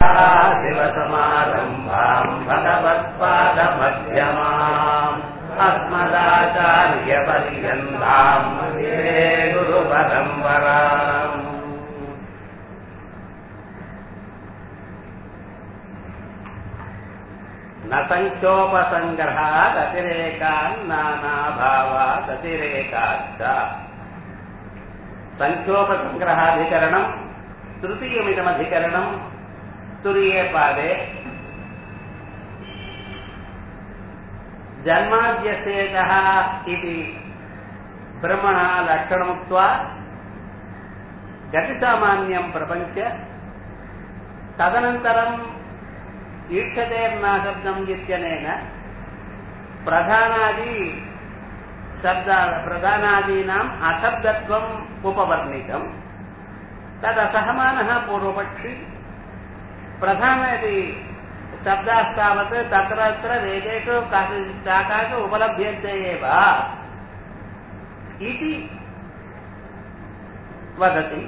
शिवसमारम्भाम् भगवत्पादमध्यमाम् अस्मदाचार्यपर्यन्ताम् वन्दे गुरुपरम्पराम् न सङ्ख्योपसङ्ग्रहादतिरेकान् नानाभावादतिरेकाच्च सङ्ख्योपसङ्ग्रहाधिकरणम् तृतीयमिदमधिकरणम् तुरीये पादे जन्माद्यसेकः इति ब्रह्मणः लक्षणमुक्त्वा गतिसामान्यं प्रपञ्च तदनन्तरम् ईक्षतेर्नाशब्दम् इत्यनेन प्रधानादि शब्द प्रधानादीनाम् अशब्दत्वम् उपवर्णितम् तदसहमानः पूर्वपक्षी प्रधान यदि शब्दास्तावत् तत्र तत्र वेदेषु काचित् शाखासु उपलभ्यन्ते एव इति वदति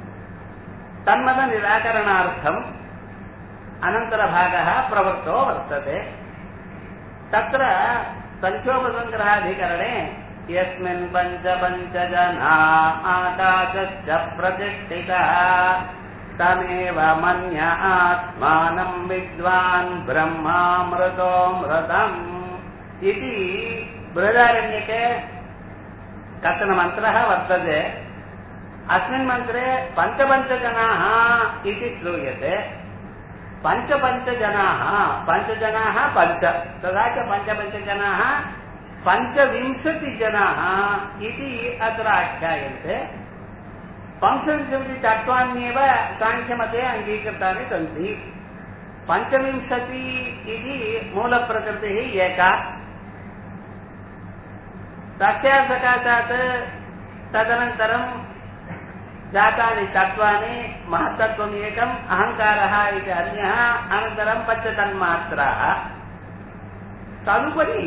तन्मतनिराकरणार्थम् अनन्तरभागः प्रवृत्तो वर्तते तत्र सङ्ख्योपसङ्ग्रहाधिकरणे यस्मिन् पञ्च पञ्च जना आकाशश्च प्रतिष्ठितः तमेव मन्य आत्मानम् विद्वान् ब्रह्मामृतोऽमृतम् इति बृहदारण्यके कश्चन मन्त्रः वर्तते अस्मिन् मन्त्रे पञ्चपञ्चजनाः इति श्रूयते पञ्चपञ्चजनाः पञ्चजनाः पञ्च तथा च पञ्चपञ्चजनाः पञ्चविंशतिजनाः इति अत्र आख्यायन्ते पञ्चविंशतितत्त्वान्येव साङ्ख्यमते अङ्गीकृतानि सन्ति पञ्चविंशति इति मूलप्रकृतिः एका तस्या सकाशात् तदनन्तरं जातानि तत्त्वानि महत्तत्त्वम् एकम् अहङ्कारः इति अन्यः अनन्तरं पञ्चतन्मात्राः तदुपरि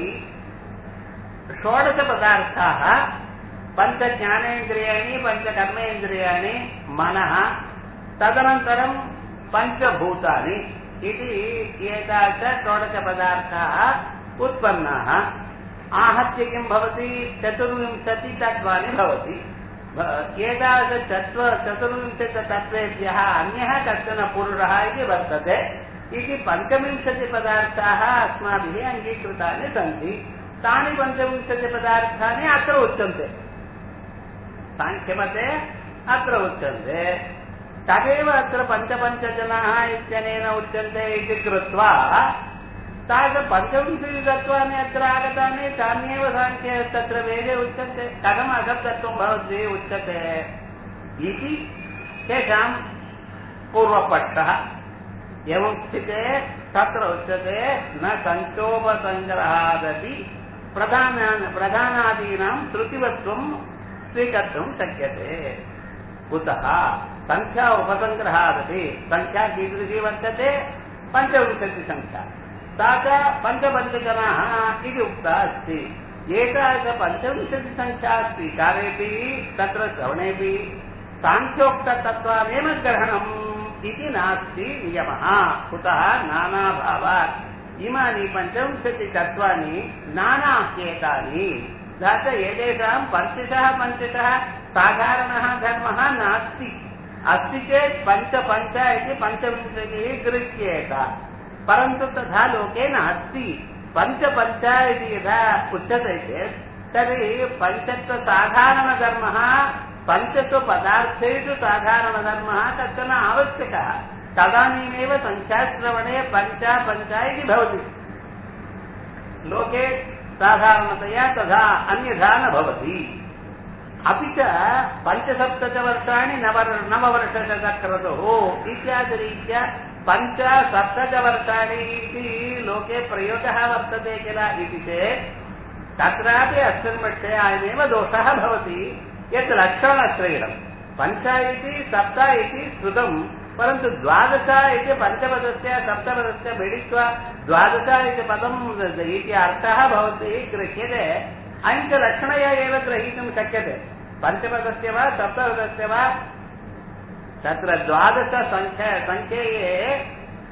षोडशपदार्थाः पञ्चज्ञानेन्द्रियाणि पञ्चकर्मेन्द्रियाणि मनः तदनन्तरं पञ्चभूतानि इति एतादृश षोडशपदार्थाः उत्पन्नाः आहत्य किं भवति चतुर्विंशतितत्त्वानि भवति एतादृशचत्व चतुर्विंशतितत्त्वेभ्यः अन्यः कश्चन पुरुषः इति वर्तते इति पञ्चविंशतिपदार्थाः अस्माभिः अङ्गीकृतानि सन्ति तानि पञ्चविंशतिपदार्थानि अत्र उच्यन्ते साङ्ख्यमते अत्र उच्यन्ते तदेव अत्र पञ्चपञ्चजनाः इत्यनेन उच्यन्ते इति कृत्वा तादृश पञ्चविंशतितत्त्वानि अत्र आगतानि तान्येव साङ्ख्ये तत्र वेदे उच्यन्ते कथम् अशब्दत्वं भवद्भिः उच्यते इति तेषां पूर्वपक्षः एवं स्थिते तत्र उच्यते न सङ्ख्योपसङ्ग्रहादपि प्रधान प्रधानादीनां श्रुतिवत्वं स्वीकर्तुं शक्यते कुतः सङ्ख्या उपसङ्ग्रहादपि सङ्ख्या कीदृशी वर्तते पञ्चविंशतिसङ्ख्या सा च पञ्चपञ्चजनाः इति उक्ता अस्ति एतादृशपञ्चविंशतिसङ्ख्या स्वीकारेपि तत्र श्रवणेपि साङ्ख्योक्ततत्त्वानेव ग्रहणम् इति नास्ति नियमः कुतः नानाभावात् इमानि पञ्चविंशतितत्त्वानि नानाह्येतानि च एतेषां पञ्चशः पञ्चशः साधारणः धर्मः नास्ति अस्ति चेत् पञ्च पञ्च इति पञ्चविंशतिः गृह्येत परन्तु तथा लोके नास्ति पञ्च पञ्च इति यदा उच्यते चेत् तर्हि पञ्चत्वसाधारणधर्मः पञ्चसु पदार्थेषु साधारणधर्मः कश्चन आवश्यकः तदानीमेव सङ्ख्याश्रवणे पञ्च पञ्च इति भवति लोके साधारणतया तथा अन्यथा न भवति अपि च पञ्चसप्तचवर्षाणि नव नववर्षशतक्रतुः इत्यादिरीत्या पञ्च सप्तचवर्षाणि इति लोके प्रयोगः वर्तते किल इति चेत् तत्रापि अस्मिन् पक्षे अयमेव दोषः भवति यत् लक्षणत्रयम् पञ्च इति सप्त इति श्रुतम् परन्तु द्वादश इति पञ्चपदस्य सप्तपदस्य मिलित्वा द्वादश इति पदम् इति अर्थः भवति गृह्यते अयञ्च लक्षणया एव ग्रहीतुं शक्यते पञ्चपदस्य वा सप्तपदस्य वा तत्र द्वादशसङ्ख्या सङ्ख्यये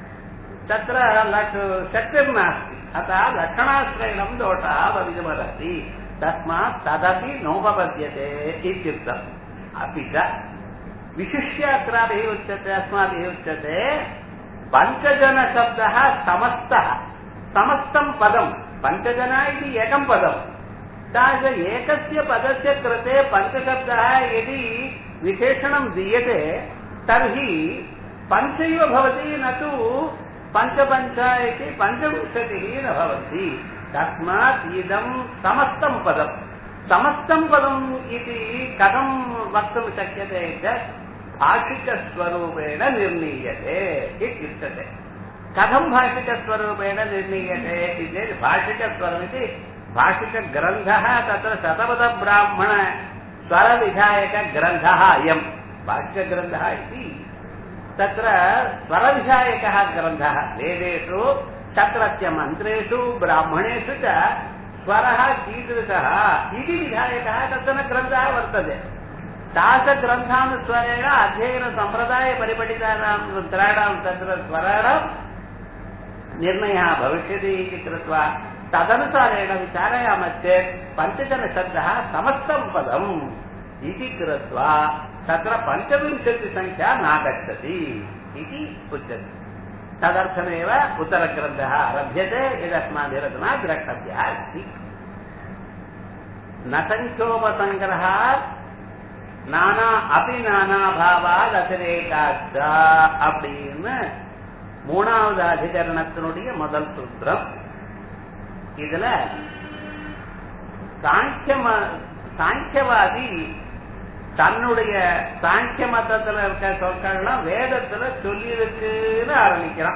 तत्र लक् शक्तिर्नास्ति अतः लक्षणाश्रयणं दोषः भवितुमर्हति तस्मात् तदपि नोपपद्यते इत्युक्तम् अपि च विशिष्य अत्राभिः उच्यते अस्माभिः उच्यते पञ्चजनशब्दः समस्तः समस्तं पदं पञ्चजना इति एकं पदम् तादृश एकस्य पदस्य कृते पञ्चशब्दः यदि विशेषणं दीयते तर्हि पञ्चैव भवति न तु पञ्चपञ्च इति पञ्चविंशतिः न भवति तस्मात् इदं समस्तं पदम् समस्तं पदम् इति कथं वक्तुं शक्यते चेत् भाषिकस्वरूपेण निर्णीयते इत्युच्यते कथं भाषिकस्वरूपेण निर्णीयते इति चेत् भाषिकस्वरमिति भाषिकग्रन्थः तत्र शतपथब्राह्मण स्वरविधायकग्रन्थः अयं भाष्यग्रन्थः इति तत्र स्वरविधायकः ग्रन्थः वेदेषु तत्रत्य मन्त्रेषु ब्राह्मणेषु च स्वरः कीदृशः इति विधायकः कश्चन ग्रन्थः वर्तते तादृशग्रन्थानुस्वरेण अध्ययनसम्प्रदायपरिपठितानां रुद्राणां तत्र स्वराणां निर्णयः भविष्यति इति कृत्वा तदनुसारेण विचारयामः चेत् पञ्चजनशब्दः समस्तं पदम् इति कृत्वा तत्र पञ्चविंशतिसङ्ख्या नागच्छति इति उच्यते तदर्थमेव उत्तरग्रन्थः आरभ्यते यदस्माभिरधुना द्रष्टव्यः अस्ति न सङ्ख्योपसङ्ग्रहात् நானா அபி நானா பாவால் அதிரேகாச்ச அப்படின்னு மூணாவது அதிகரணத்தினுடைய முதல் சூத்திரம் இதுல சாங்கியம சாங்கியவாதி தன்னுடைய சாங்கிய மதத்துல இருக்க சொற்கள்லாம் வேதத்துல சொல்லியிருக்குன்னு ஆரம்பிக்கிறான்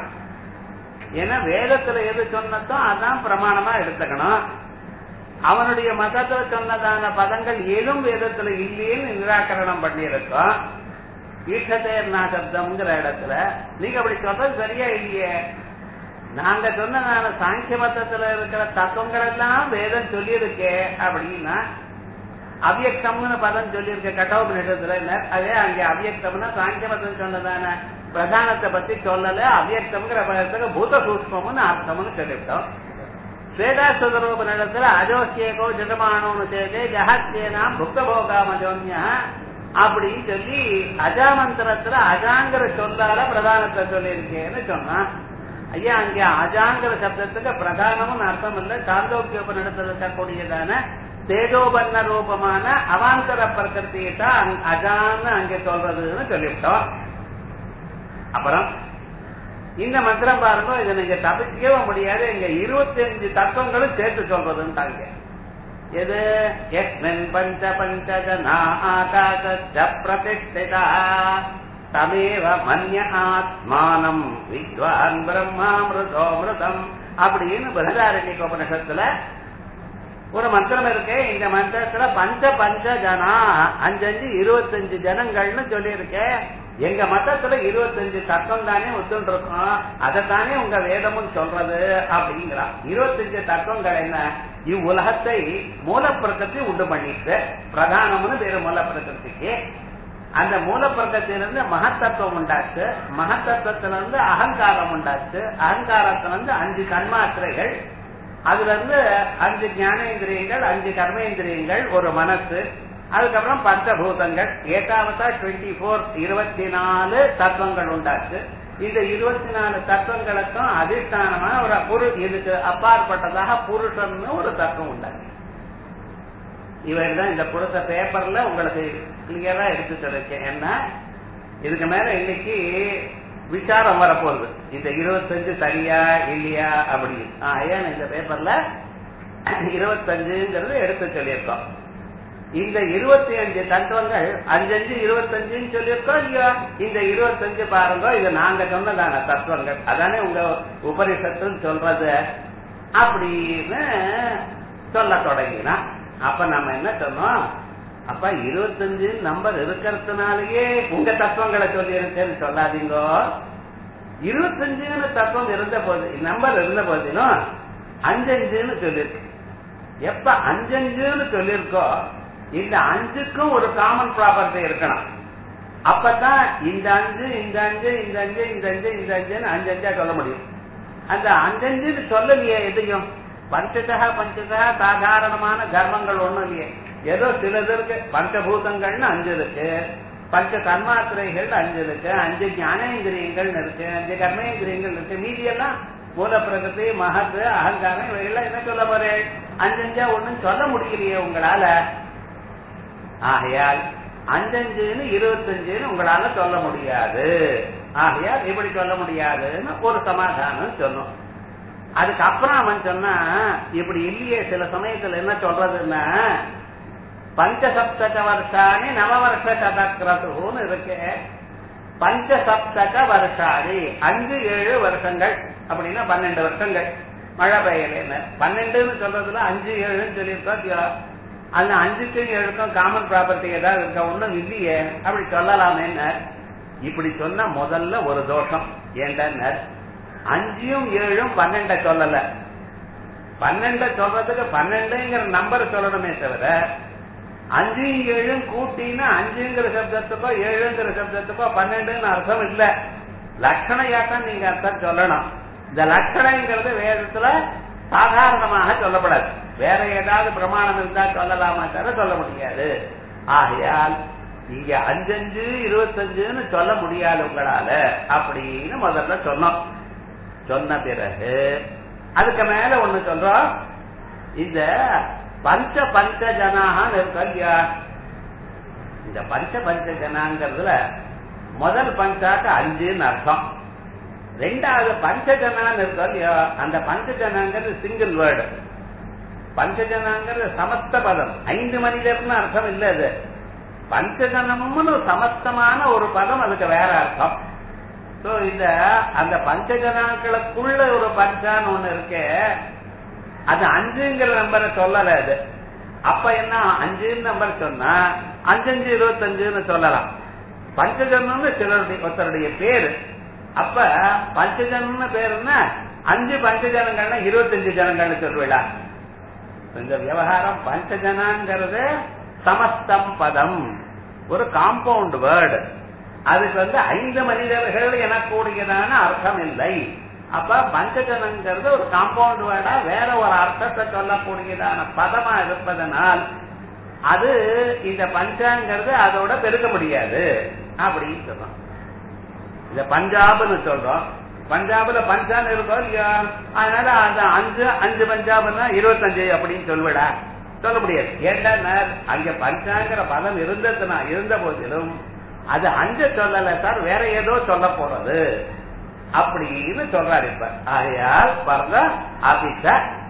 ஏன்னா வேதத்துல எது சொன்னதோ அதான் பிரமாணமா எடுத்துக்கணும் அவனுடைய மதத்துல சொன்னதான பதங்கள் ஏதும் வேதத்துல இல்லையேன்னு நிராகரணம் பண்ணியிருக்கோம் ஈட்டதேர்னா சப்தம்ங்கிற இடத்துல நீங்க அப்படி சொல்றது சரியா இல்லையே நாங்க சொன்னதான சாங்கிய மதத்துல இருக்கிற தத்துவங்கள் எல்லாம் வேதம் சொல்லியிருக்கே அப்படின்னா அவ்யக்தம்னு பதம் சொல்லியிருக்க கட்டோபனிஷத்துல அதே அங்கே அவ்யக்தம்னா சாங்கிய மதம் சொன்னதான பிரதானத்தை பத்தி சொல்லல அவ்யக்தம்ங்கிற பதத்துக்கு பூத சூஷ்மம்னு அர்த்தம்னு சொல்லிவிட்டோம் ஸ்வேதாஸ்வரூபனிடத்துல அஜோசியகோ ஜடமானோன்னு சேர்த்து ஜஹத்தியனாம் புக்தபோகாமஜோன்யா அப்படின்னு சொல்லி அஜாமந்திரத்துல அஜாங்கிற சொல்லால பிரதானத்தை சொல்லியிருக்கேன்னு சொன்னான் ஐயா அங்கே அஜாங்கிற சப்தத்துக்கு பிரதானமும் அர்த்தம் இல்லை சாந்தோக்கியோபனிடத்துல இருக்கக்கூடியதான தேஜோபன்ன ரூபமான அவாந்தர பிரகிருத்தியை தான் அஜான்னு அங்கே சொல்றதுன்னு சொல்லிவிட்டோம் அப்புறம் இந்த மந்திரம் பாருங்க இதை நீங்க தவிர்க்கவே முடியாது இங்க இருபத்தி அஞ்சு தத்துவங்களும் சேர்த்து சொல்றதுன்ட்டாங்க எது எஸ்மின் பஞ்ச பஞ்ச ஜனா ஆகாச பிரதிஷ்டிதா தமேவ மன்ய ஆத்மானம் வித்வான் பிரம்மாமிருதோமிருதம் அப்படின்னு பிரதாரண்ய உபனிஷத்துல ஒரு மந்திரம் இருக்கு இந்த மந்திரத்துல பஞ்ச பஞ்ச ஜனா அஞ்சஞ்சு இருபத்தஞ்சு ஜனங்கள்னு சொல்லியிருக்கேன் எங்க மதத்துல இருபத்தஞ்சு தத்துவம் தானே ஒத்துன்னு இருக்கோம் அதைத்தானே உங்க வேதமும் சொல்றது அப்படிங்கிறான் இருபத்தஞ்சு தத்துவங்கள் என்ன இவ்வுலகத்தை மூலப்பிரகத்தை உண்டு பண்ணிட்டு பிரதானம்னு பேரு மூலப்பிரகத்துக்கு அந்த மூலப்பிரகத்திலிருந்து மகத்தத்துவம் உண்டாச்சு மகத்தத்துவத்திலிருந்து அகங்காரம் உண்டாச்சு அகங்காரத்திலிருந்து அஞ்சு கண்மாத்திரைகள் அதுல இருந்து அஞ்சு ஞானேந்திரியங்கள் அஞ்சு கர்மேந்திரியங்கள் ஒரு மனசு அதுக்கப்புறம் பஞ்சபூதங்கள் ஏகாவதா டுவெண்ட்டி போர் இருபத்தி நாலு தத்துவங்கள் உண்டாச்சு இந்த இருபத்தி நாலு தத்துவங்களுக்கும் அதிஷ்டானமான ஒரு புரு இதுக்கு அப்பாற்பட்டதாக புருஷன்னு ஒரு தத்துவம் உண்டாச்சு இவர் தான் இந்த கொடுத்த பேப்பர்ல உங்களுக்கு கிளியரா எடுத்து சொல்லிருக்கேன் என்ன இதுக்கு மேல இன்னைக்கு விசாரம் வரப்போகுது இந்த இருபத்தஞ்சு சரியா இல்லையா அப்படின்னு ஏன் இந்த பேப்பர்ல இருபத்தஞ்சுங்கிறது எடுத்து சொல்லியிருக்கோம் இந்த இருபத்தி அஞ்சு தத்துவங்கள் அஞ்சஞ்சு இருபத்தஞ்சுன்னு சொல்லியிருக்கோம் இல்லையா இந்த இருபத்தஞ்சு பாருங்க இது நாங்க சொன்னதான தத்துவங்கள் அதானே உங்க உபரிஷத்துன்னு சொல்றது அப்படின்னு சொல்ல தொடங்கினா அப்ப நம்ம என்ன சொன்னோம் அப்ப இருபத்தஞ்சு நம்பர் இருக்கிறதுனாலயே உங்க தத்துவங்களை சொல்லி இருக்கேன்னு சொல்லாதீங்க இருபத்தஞ்சுன்னு தத்துவம் இருந்த போது நம்பர் இருந்த போதிலும் அஞ்சஞ்சுன்னு சொல்லியிருக்கு எப்ப அஞ்சஞ்சுன்னு சொல்லியிருக்கோ இந்த அஞ்சுக்கும் ஒரு காமன் ப்ராப்பர்ட்டி இருக்கணும் அப்பதான் இந்த அஞ்சு இந்த அஞ்சு இந்த அஞ்சு இந்த அஞ்சு இந்த அஞ்சுன்னு அஞ்சு அஞ்சா சொல்ல முடியும் அந்த அஞ்சஞ்சுன்னு சொல்லலையே எதையும் பஞ்சதா பஞ்சதா சாதாரணமான கர்மங்கள் ஒண்ணும் இல்லையே ஏதோ சிலது இருக்கு பஞ்சபூதங்கள்னு அஞ்சு இருக்கு பஞ்ச தன்மாத்திரைகள் அஞ்சு இருக்கு அஞ்சு ஞானேந்திரியங்கள் இருக்கு அஞ்சு கர்மேந்திரியங்கள் இருக்கு மீதி எல்லாம் மூல பிரகதி மகத்து அகங்காரம் இவைகள்லாம் என்ன சொல்ல போறேன் அஞ்சஞ்சா ஒண்ணும் சொல்ல முடியலையே உங்களால ஆகையால் அஞ்சஞ்சுன்னு இருபத்தஞ்சுன்னு உங்களால சொல்ல முடியாது ஆகையால் இப்படி சொல்ல முடியாதுன்னு ஒரு சமாதானம் சொன்னோம் அதுக்கப்புறம் அவன் சொன்னா இப்படி இல்லையே சில சமயத்துல என்ன சொல்றதுன்னா பஞ்சசப்தக வருஷாணி நவவர்ஷ சதக்கிரதுன்னு இருக்கு பஞ்சசப்தக வருஷாணி அஞ்சு ஏழு வருஷங்கள் அப்படின்னா பன்னெண்டு வருஷங்கள் மழை பெய்யல பன்னெண்டுன்னு சொல்றதுல அஞ்சு ஏழுன்னு சொல்லியிருக்கோம் அந்த அஞ்சுக்கும் ஏழுக்கும் காமன் ப்ராப்பர்ட்டி ஏதாவது இருக்க ஒண்ணும் இல்லையே அப்படி சொல்லலாமேன்னு இப்படி சொன்னா முதல்ல ஒரு தோஷம் ஏண்டா அஞ்சும் ஏழும் பன்னெண்ட சொல்லல பன்னெண்ட சொல்றதுக்கு பன்னெண்டுங்கிற நம்பர் சொல்லணுமே தவிர அஞ்சும் ஏழும் கூட்டினா அஞ்சுங்கிற சப்தத்துக்கோ ஏழுங்கிற சப்தத்துக்கோ பன்னெண்டுன்னு அர்த்தம் இல்ல லட்சணையாத்தான் நீங்க அர்த்தம் சொல்லணும் இந்த லட்சணைங்கிறது வேதத்துல சாதாரணமாக சொல்லப்படாது வேற ஏதாவது பிரமாணம் இருந்தா சொல்லலாமா தவிர சொல்ல முடியாது ஆகையால் இங்க அஞ்சஞ்சு இருபத்தஞ்சுன்னு சொல்ல முடியாது உங்களால அப்படின்னு முதல்ல சொன்னோம் சொன்ன பிறகு அதுக்கு மேல ஒண்ணு சொல்றோம் இந்த பஞ்ச பஞ்ச ஜனாகான்னு இருக்கு இல்லையா இந்த பஞ்ச பஞ்ச ஜனாங்கிறதுல முதல் பஞ்சாக்கு அஞ்சுன்னு அர்த்தம் ரெண்டாவது பஞ்சஜனான்னு இருக்கோம் இல்லையா அந்த பஞ்சஜனாங்கிறது சிங்கிள் வேர்டு பஞ்சஜனாங்கிறது சமஸ்த பதம் ஐந்து மனிதர்னு அர்த்தம் இல்ல அது பஞ்சஜனம்னு சமஸ்தமான ஒரு பதம் அதுக்கு வேற அர்த்தம் சோ இந்த அந்த பஞ்சஜனாக்களுக்குள்ள ஒரு பஞ்சான்னு ஒண்ணு இருக்கு அது அஞ்சுங்கிற நம்பரை சொல்லல அது அப்ப என்ன அஞ்சுன்னு நம்பர் சொன்னா அஞ்சஞ்சு இருபத்தஞ்சுன்னு சொல்லலாம் பஞ்சஜனம்னு சிலருடைய ஒருத்தருடைய பேரு அப்ப பஞ்சஜனம்னு பேருன்னா அஞ்சு பஞ்சஜனங்கள்னா இருபத்தஞ்சு ஜனங்கள்னு சொல்லுவீடா இந்த விவகாரம் பஞ்சஜனாங்கிறது சமஸ்தம் பதம் ஒரு காம்பவுண்ட் வேர்டு அதுக்கு வந்து ஐந்து மனிதர்கள் எனக்கூடியதான அர்த்தம் இல்லை அப்ப பஞ்சஜனங்கிறது ஒரு காம்பவுண்ட் வேர்டா வேற ஒரு அர்த்தத்தை சொல்லக்கூடியதான பதமா இருப்பதனால் அது இந்த பஞ்சாங்கிறது அதோட பெருக்க முடியாது அப்படின்னு சொல்றோம் இந்த பஞ்சாப்னு சொல்றோம் பஞ்சாப்ல பஞ்சான்னு இருக்கோம் இல்லையா அதனால அந்த அஞ்சு அஞ்சு பஞ்சாப்னா இருபத்தஞ்சு அப்படின்னு சொல்லுவிடா சொல்ல முடியாது ஏண்டா அங்க பஞ்சாங்கிற பதம் இருந்ததுனா இருந்த போதிலும் அது அஞ்சு சொல்லல சார் வேற ஏதோ சொல்ல போறது அப்படின்னு சொல்றாரு இப்ப ஆகையால் பாருங்க ஆபிச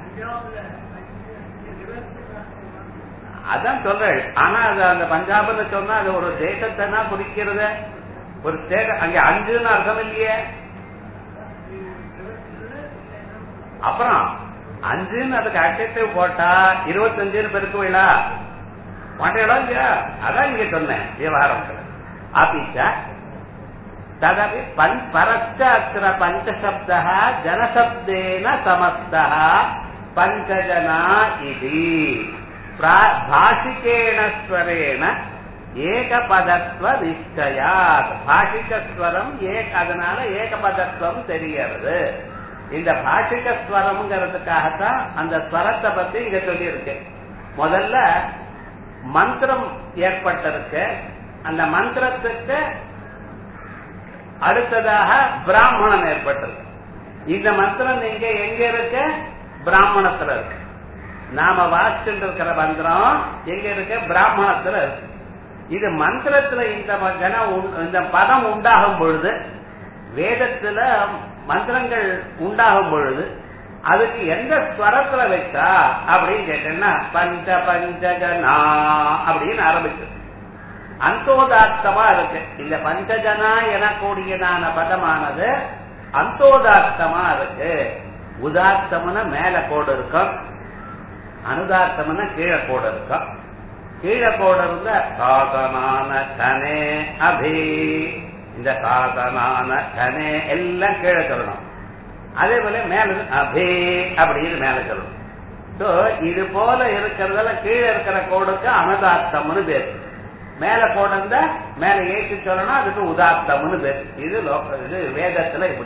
அதான் சொல்றேன் ஆனா அது அந்த பஞ்சாப்னு சொன்னா அது ஒரு தேசத்தை தான் குறிக்கிறது ஒரு ஸ்டேட் அங்க அஞ்சுன்னு அர்த்தம் இல்லையே அப்புறம் அஞ்சுன்னு அதுக்கு அட்ஜெக்டிவ் போட்டா இருபத்தஞ்சுன்னு பெருக்குவீங்களா மாட்டேடா இல்லையா அதான் இங்க சொன்னேன் விவகாரம் ஆபீஸ ததபி பன் பரச்ச அத்திர பஞ்சசப்தா ஜனசப்தேன சமஸ்தா பஞ்சஜனா இது பாஷிகேண ஸ்வரேண ஏகபதத்துவ நிச்சயாத் பாஷிகஸ்வரம் ஏக அதனால ஏகபதத்துவம் தெரிகிறது இந்த பாஷிக ஸ்வரம்ங்கிறதுக்காகத்தான் அந்த ஸ்வரத்தை பத்தி இங்க சொல்லியிருக்கு முதல்ல மந்திரம் ஏற்பட்டிருக்கு அந்த மந்திரத்துக்கு அடுத்ததாக பிராமணன் ஏற்பட்டிருக்கு இந்த மந்திரம் நீங்க எங்க இருக்கு பிராமணத்துல இருக்கு நாம வாசிச்சுட்டு இருக்கிற மந்திரம் எங்க இருக்கு பிராமணத்துல இருக்கு இது மந்திரத்துல இந்த ஜன இந்த பதம் உண்டாகும் பொழுது வேதத்துல மந்திரங்கள் உண்டாகும் பொழுது அதுக்கு எந்த ஸ்வரத்துல வச்சா அப்படின்னு கேட்டேன்னா பஞ்ச பஞ்சஜனா அப்படின்னு ஆரம்பிச்சு அந்தோதார்த்தமா இருக்கு இந்த பஞ்சஜனா எனக்கூடியதான பதமானது அந்தோதார்த்தமா இருக்கு உதார்த்தம்னா மேல கோடு இருக்கும் அனுதார்த்தம்னா கீழே கோடு இருக்கும் கீழே கோடு இருந்த சாதனான கனே அபி இந்த சாதனான கனே எல்லாம் கீழே சொல்லணும் அதே போல மேல அபே அப்படின்னு மேல சொல்லணும் சோ இது போல இருக்கிறதுல கீழே இருக்கிற கோடுக்கு அனுதார்த்தம்னு பேர் மேல கோடு இருந்தா மேல ஏற்றி சொல்லணும் அதுக்கு உதார்த்தம்னு பேர் இது லோக இது வேதத்துல இப்படி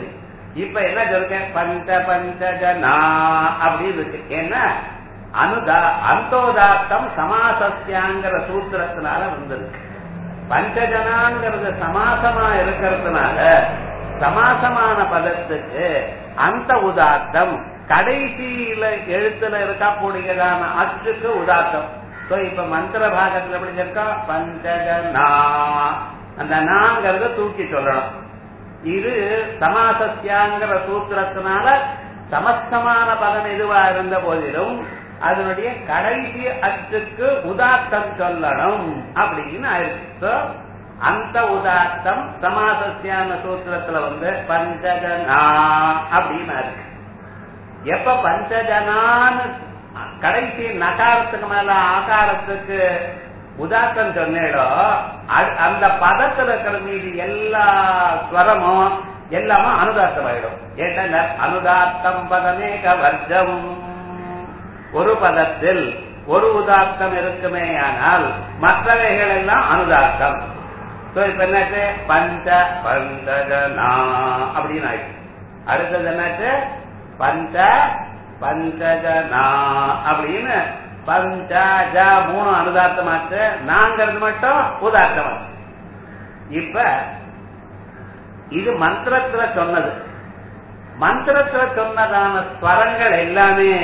இப்ப என்ன சொல்லுங்க பஞ்ச பஞ்சஜனா அப்படின்னு இருக்கு ஏன்னா அனுதா அந்தோதாத்தம் சமாசஸ்யாங்கிற சூத்திரத்தினால வந்திருக்கு பஞ்சஜனாங்கிறது சமாசமா இருக்கிறதுனால சமாசமான பதத்துக்கு அந்த உதாத்தம் கடைசியில எழுத்துல இருக்கக்கூடியதான அச்சுக்கு உதாத்தம் சோ இப்ப மந்திர பாகத்துல எப்படி இருக்கோம் பஞ்சஜனா அந்த நாங்கிறத தூக்கி சொல்லணும் இது சமாசஸ்யாங்கிற சூத்திரத்தினால சமஸ்தமான பதம் எதுவா இருந்த போதிலும் அதனுடைய கடைசி அச்சுக்கு உதாத்தம் சொல்லணும் அப்படின்னு ஆயிருக்கு அந்த உதாத்தம் சமாசஸ்யான சூத்திரத்துல வந்து பஞ்சஜனா அப்படின்னு இருக்கு எப்ப பஞ்சஜனான்னு கடைசி நகாரத்துக்கு மேல ஆகாரத்துக்கு உதாத்தம் சொன்னேடோ அந்த பதத்துல இருக்கிற மீது எல்லா ஸ்வரமும் எல்லாமே அனுதாத்தம் ஆயிடும் ஏன்னா அனுதாத்தம் பதமேக வர்க்கம் ஒரு பதத்தில் ஒரு உதாத்தம் இருக்குமே ஆனால் மற்றவைகள் எல்லாம் அனுதாத்தம் இப்ப என்னாச்சு பஞ்ச பஞ்சஜனா அப்படின்னு ஆயிடுச்சு அடுத்தது என்னாச்சு பஞ்ச பஞ்சஜனா அப்படின்னு பஞ்சாஜ மூணு அனுதார்த்தமாச்சு நாங்கிறது மட்டும் உதார்த்தமாச்சு இப்ப இது மந்திரத்துல சொன்னது மந்திரத்துல சொன்னதான ஸ்வரங்கள் எல்லாமே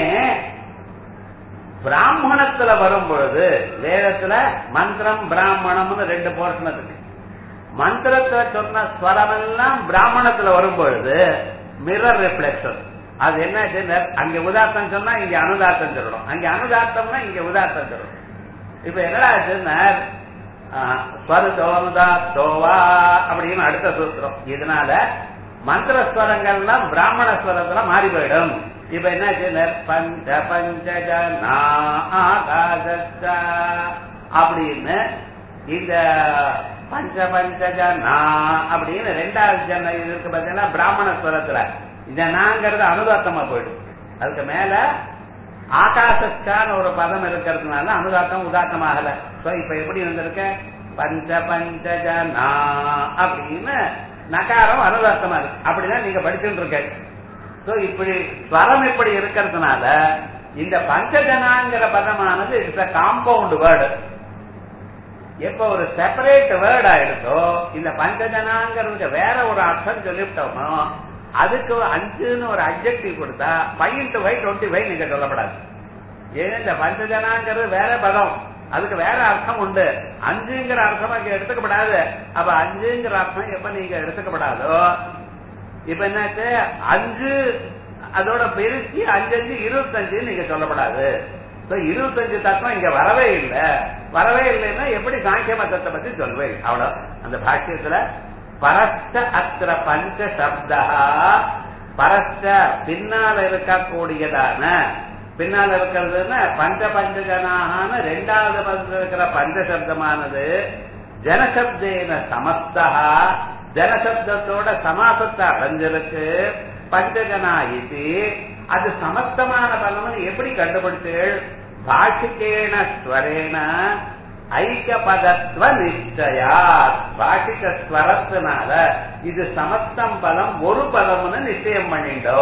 பிராமணத்துல வரும் பொழுது வேதத்துல மந்திரம் பிராமணம்னு ரெண்டு போர்ஷன் இருக்கு மந்திரத்துல சொன்ன ஸ்வரம் எல்லாம் பிராமணத்துல வரும் பொழுது மிரர் ரிஃப்ளெக்ஷன் அது என்ன அங்க உதார்த்தம் சொன்னா இங்க அனுதார்த்தம் சொல்லணும் அங்க அனுதார்த்தம்னா இங்க உதார்த்தம் சொல்லணும் இப்ப என்னடா ஸ்வருதோனுதாத்தோவா அப்படின்னு அடுத்த சூத்திரம் இதனால மந்திரஸ்வரங்கள்லாம் பிராமண ஸ்வரத்துல மாறி போயிடும் இப்ப என்ன பஞ்ச பஞ்சஜனா அப்படின்னு இந்த பஞ்ச பஞ்சஜனா அப்படின்னு ரெண்டாவது ஜன இருக்கு பாத்தீங்கன்னா பிராமண ஸ்வரத்துல இந்த நாங்கிறது அனுதாத்தமா போயிடும் அதுக்கு மேல ஆகாசஸ்கான ஒரு பதம் இருக்கிறதுனால அனுதாத்தம் உதாத்தம் ஆகல சோ இப்ப எப்படி வந்திருக்க பஞ்ச பஞ்சஜனா அப்படின்னு நகாரம் அனுதாத்தமா இருக்கு அப்படிதான் நீங்க படிச்சுட்டு இருக்க சோ இப்படி ஸ்வரம் இப்படி இருக்கிறதுனால இந்த பஞ்சஜனாங்கிற பதமானது இட்ஸ் அ காம்பவுண்ட் வேர்டு எப்ப ஒரு செப்பரேட் வேர்ட் ஆயிடுதோ இந்த பஞ்சஜனாங்கிறதுக்கு வேற ஒரு அர்த்தம் சொல்லிவிட்டோமோ அதுக்கு அஞ்சுன்னு ஒரு அப்ஜெக்டிவ் கொடுத்தா five into five twenty five நீங்க சொல்லப்படாது ஏன்னா இந்த பஞ்சஜனாங்கிறது வேற பதம் அதுக்கு வேற அர்த்தம் உண்டு அஞ்சுங்கிற அர்த்தம் அங்க எடுத்துக்கப்படாது அப்ப அஞ்சுங்கிற அர்த்தம் எப்ப நீங்க எடுத்துக்கப்படாதோ இப்ப என்னாச்சு அஞ்சு அதோட பெருக்கி அஞ்சு அஞ்சு இருபத்தஞ்சு நீங்க சொல்லப்படாது இருபத்தஞ்சு தத்துவம் இங்க வரவே இல்லை வரவே இல்லைன்னா எப்படி சாங்கிய மதத்தை பத்தி சொல்வேன் அவ்வளவு அந்த பாஷ்யத்துல பரஸ்ட அத்திர பஞ்ச சப்தா பரஸ்ட பின்னால இருக்கக்கூடியதான பின்னால இருக்கிறதுன்னா பஞ்ச பஞ்சஜனாக ரெண்டாவது பதத்தில் இருக்கிற பஞ்ச சப்தமானது ஜனசப்தேன சமஸ்தா ஜனசப்தத்தோட சமாசத்தை அடைஞ்சிருக்கு பஞ்சஜனா இது அது சமஸ்தமான பலம்னு எப்படி கண்டுபிடிச்சு பாஷிகேன ஸ்வரேன ஐக்கியபதத்துவ நிச்சயா பாஷிக ஸ்வரத்தினால இது சமஸ்தம் பலம் ஒரு பதம்னு நிச்சயம் பண்ணிட்டோ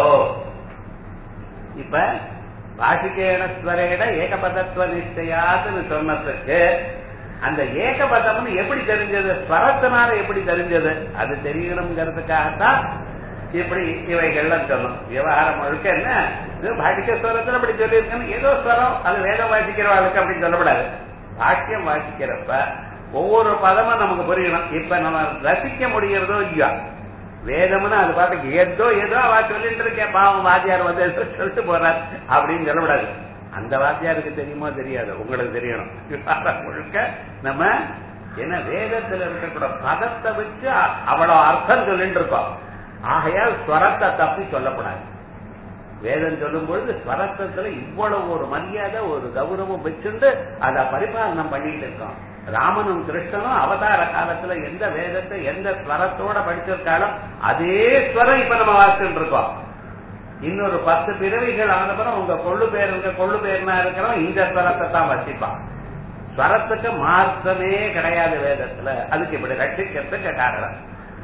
இப்ப பாஷிகேன ஸ்வரேன ஏகபதத்துவ நிச்சயாத்துன்னு சொன்னதுக்கு அந்த ஏகபதம்னு எப்படி தெரிஞ்சது ஸ்வரத்தினால எப்படி தெரிஞ்சது அது தெரியணுங்கிறதுக்காகத்தான் இப்படி இவைகள்லாம் சொல்லும் விவகாரம் முழுக்க என்ன இது பாட்டிக்க ஸ்வரத்துல அப்படி சொல்லியிருக்கேன்னு ஏதோ ஸ்வரம் அது வேதம் வாசிக்கிறவாளுக்கு அப்படின்னு சொல்லப்படாது பாக்கியம் வாசிக்கிறப்ப ஒவ்வொரு பதமும் நமக்கு புரியணும் இப்ப நம்ம ரசிக்க முடியறதோ இல்லையா வேதம்னு அது பாட்டுக்கு ஏதோ ஏதோ அவ சொல்லிட்டு இருக்கேன் பாவம் வாத்தியார் வந்து ஏதோ சொல்லிட்டு போறார் அப்படின்னு சொல்லக்கூடாது அந்த வாத்தியாருக்கு தெரியுமோ தெரியாது உங்களுக்கு தெரியணும் விவகாரம் முழுக்க நம்ம ஏன்னா வேதத்துல இருக்கக்கூட பதத்தை வச்சு அவ்வளவு அர்த்தம் சொல்லிட்டு இருக்கோம் ஆகையால் ஸ்வரத்தை தப்பி சொல்லக்கூடாது வேதம் சொல்லும் பொழுது ஸ்வரத்தத்துல இவ்வளவு ஒரு மரியாதை ஒரு கௌரவம் வச்சுண்டு அதை பரிபாலனம் பண்ணிட்டு இருக்கோம் ராமனும் கிருஷ்ணனும் அவதார காலத்துல எந்த வேதத்தை எந்த ஸ்வரத்தோட படிச்சிருக்காலும் அதே ஸ்வரம் இப்ப நம்ம வாசிச்சுட்டு இருக்கோம் இன்னொரு பத்து பிறவிகள் ஆனப்புறம் உங்க கொள்ளு பேர் இருக்க கொள்ளு பேர்னா இருக்கிறவன் இந்த ஸ்வரத்தை தான் வசிப்பான் ஸ்வரத்துக்கு மார்க்கமே கிடையாது வேதத்துல அதுக்கு இப்படி ரட்சிக்கிறதுக்கு காரணம்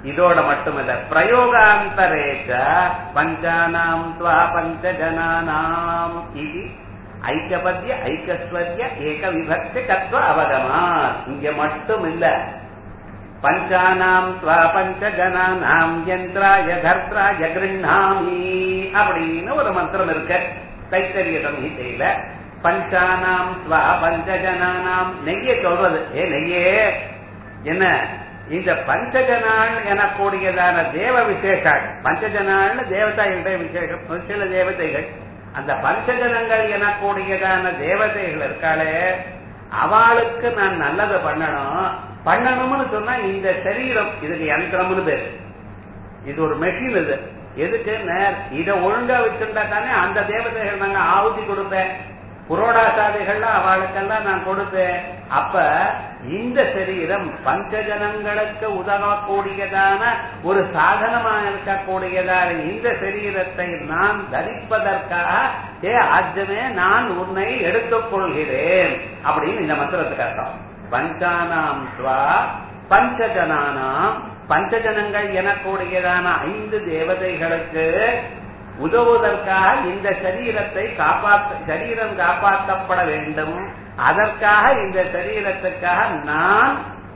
இதோட மட்டுமல்ல பிரயோகாந்தரேச்ச பஞ்சானாம் துவா பஞ்சஜனானாம் இது ஐக்கியபத்திய ஐக்கஸ்வரிய ஏக விபக்தி கத்வ அவகமா இங்க மட்டும் இல்ல பஞ்சானாம் துவா பஞ்சஜனானாம் யந்திராய தர்த்ராய கிருண்ணாமி அப்படின்னு ஒரு மந்திரம் இருக்கு தைத்தரிய சம்ஹிதையில பஞ்சானாம் ஸ்வா பஞ்சஜனானாம் நெய்ய சொல்றது ஏ நெய்யே என்ன இந்த பஞ்சஜனான் எனக்கூடியதான தேவ விசேஷாள் பஞ்சஜனான்னு தேவதைகளுடைய விசேஷம் சில தேவதைகள் அந்த பஞ்சஜனங்கள் எனக்கூடியதான தேவதைகள் இருக்காளே அவளுக்கு நான் நல்லதை பண்ணணும் பண்ணணும்னு சொன்னா இந்த சரீரம் இதுக்கு யந்திரம்னு பேரு இது ஒரு மெஷின் இது எதுக்கு நேர் இதை ஒழுங்கா வச்சிருந்தா தானே அந்த தேவதைகள் நாங்க ஆவுதி கொடுப்பேன் புரோடாசாதிகள்லாம் அவளுக்கெல்லாம் நான் கொடுப்பேன் அப்ப இந்த சரீரம் பஞ்சஜனங்களுக்கு உதவக்கூடியதான ஒரு சாதனமா இருக்கக்கூடியதான இந்த சரீரத்தை நான் தரிப்பதற்காக ஏ ஆஜ்யமே நான் உன்னை எடுத்துக் கொள்கிறேன் அப்படின்னு இந்த மந்திரத்துக்கு அர்த்தம் பஞ்சானாம் ஸ்வா பஞ்சஜனானாம் பஞ்சஜனங்கள் எனக்கூடியதான ஐந்து தேவதைகளுக்கு உதவுவதற்காக இந்த சரீரத்தை காப்பாற்ற சரீரம் காப்பாற்றப்பட வேண்டும் அதற்காக இந்த சரீரத்துக்காக நான்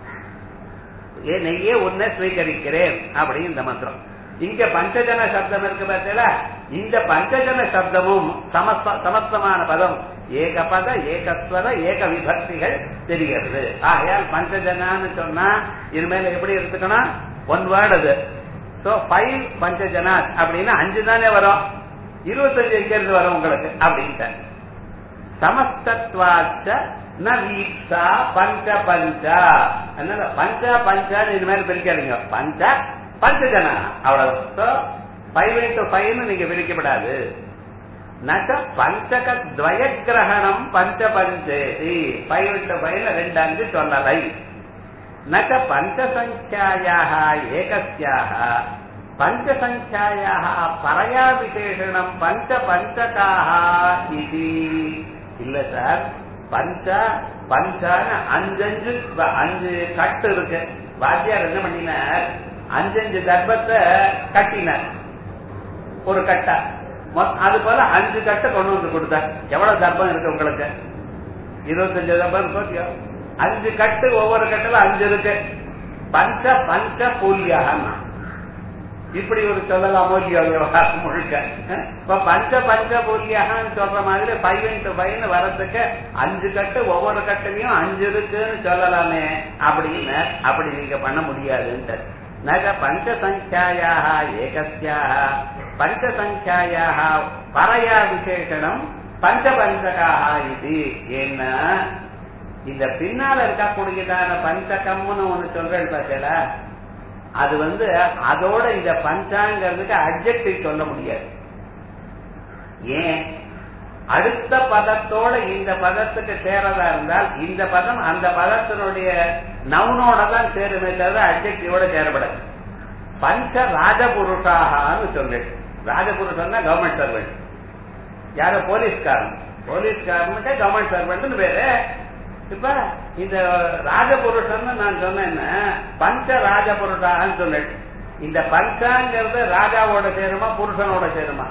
என்னையே உன்னை ஸ்வீகரிக்கிறேன் அப்படின்னு இந்த மந்திரம் இங்க பஞ்சஜன சப்தம் இருக்கு பார்த்தீங்கள இந்த பஞ்சஜன சப்தமும் சமஸ்த சமஸ்தமான பதம் ஏக பத ஏகஸ்வர ஏக விபக்திகள் தெரிகிறது ஆகையால் பஞ்சஜனான்னு சொன்னா இனிமேல் எப்படி எடுத்துக்கணும் ஒன் வேர்டு அது சோ ஃபைவ் பஞ்சஜனாத் அப்படின்னு அஞ்சு தானே வரும் இருபத்தஞ்சு எங்க இருந்து வரும் உங்களுக்கு அப்படின்ட்டு சமஸ்தத்வாச்ச ந வீப்சா பஞ்ச பஞ்சா அதனால பஞ்ச பஞ்சான்னு இனிமேல் பிரிக்காதீங்க பஞ்ச பஞ்சஜனா அவ்வளவு ஃபைவ் இன்டு ஃபைவ்னு நீங்க பிரிக்கப்படாது நச்ச பஞ்சக துவய கிரகணம் பஞ்ச பஞ்சேதி ஃபைவ் இன்டு ஃபைவ்ல ரெண்டு அஞ்சு சொல்லலை நச்ச பஞ்சசங்கியாயாக ஏகஸ்யாக பஞ்சசங்கியாயாக பரையா விசேஷணம் பஞ்ச பஞ்சகாக இது இல்ல சார் பஞ்ச பஞ்சான அஞ்சஞ்சு அஞ்சு கட்டு இருக்கு வாத்தியார் என்ன பண்ணினார் அஞ்சஞ்சு தர்ப்பத்தை கட்டினார் ஒரு கட்டா அது போல அஞ்சு கட்டை கொண்டு வந்து கொடுத்தார் எவ்வளவு தர்ப்பம் இருக்கு உங்களுக்கு இருபத்தஞ்சு தர்ப்பம் இருக்கோ அஞ்சு கட்டு ஒவ்வொரு கட்டுல அஞ்சு இருக்கு பஞ்ச பஞ்ச பூலியாக இப்படி ஒரு சொல்லலாம் இல்லையோ விவகாரம் முழுக்க இப்ப பஞ்ச பஞ்ச பூலியாக சொல்ற மாதிரி ஃபைவ் இன்ட்டு ஃபைவ்னு வரதுக்கு அஞ்சு கட்டு ஒவ்வொரு கட்டுலயும் அஞ்சு இருக்குன்னு சொல்லலாமே அப்படின்னு அப்படி நீங்க பண்ண முடியாதுன்ட்டு நக பஞ்சசங்கியாயாக ஏகஸ்யாக பஞ்சசங்கியாயாக பரையா விசேஷனம் பஞ்சபஞ்சகாக இது என்ன இந்த பின்னால இருக்கக்கூடியதான பஞ்சகம்னு ஒண்ணு சொல்றேன் பார்த்தீங்களா அது வந்து அதோட இந்த பஞ்சாங்கிறதுக்கு அப்ஜெக்டிவ் சொல்ல முடியாது ஏன் அடுத்த பதத்தோட இந்த பதத்துக்கு சேரதா இருந்தால் இந்த பதம் அந்த பதத்தினுடைய நவுனோட தான் சேருமே தவிர அப்ஜெக்டிவோட சேரப்படாது பஞ்ச ராஜபுருஷாகான்னு சொல்றேன் ராஜபுருஷன்னா கவர்மெண்ட் சர்வெண்ட் யார போலீஸ்காரன் போலீஸ்காரனுக்கு கவர்மெண்ட் சர்வெண்ட் பேரு இப்ப இந்த ராஜபுருஷன் நான் சொன்னேன் பஞ்ச ராஜபுருஷான்னு சொன்னேன் இந்த பஞ்சாங்கிறது ராஜாவோட சேருமா புருஷனோட சேருமா